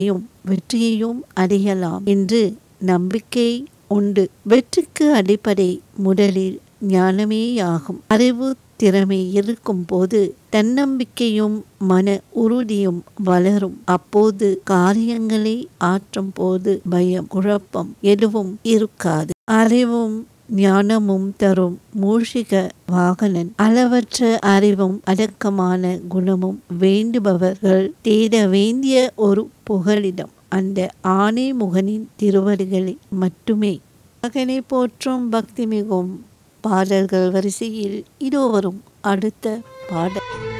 யும் வெற்றியையும் அடையலாம் என்று நம்பிக்கை உண்டு வெற்றிக்கு அடிப்படை முதலில் ஞானமேயாகும் அறிவு திறமை இருக்கும் போது தன்னம்பிக்கையும் மன உறுதியும் வளரும் அப்போது காரியங்களை ஆற்றும் போது பயம் குழப்பம் எதுவும் இருக்காது அறிவும் ஞானமும் தரும் மூஷிக வாகனன் அளவற்ற அறிவும் அடக்கமான குணமும் வேண்டுபவர்கள் தேட வேண்டிய ஒரு புகலிடம் அந்த ஆணை முகனின் திருவடிகளை மட்டுமே மகனை போற்றும் பக்தி மிகும் பாடல்கள் வரிசையில் இதோ வரும் அடுத்த பாடல்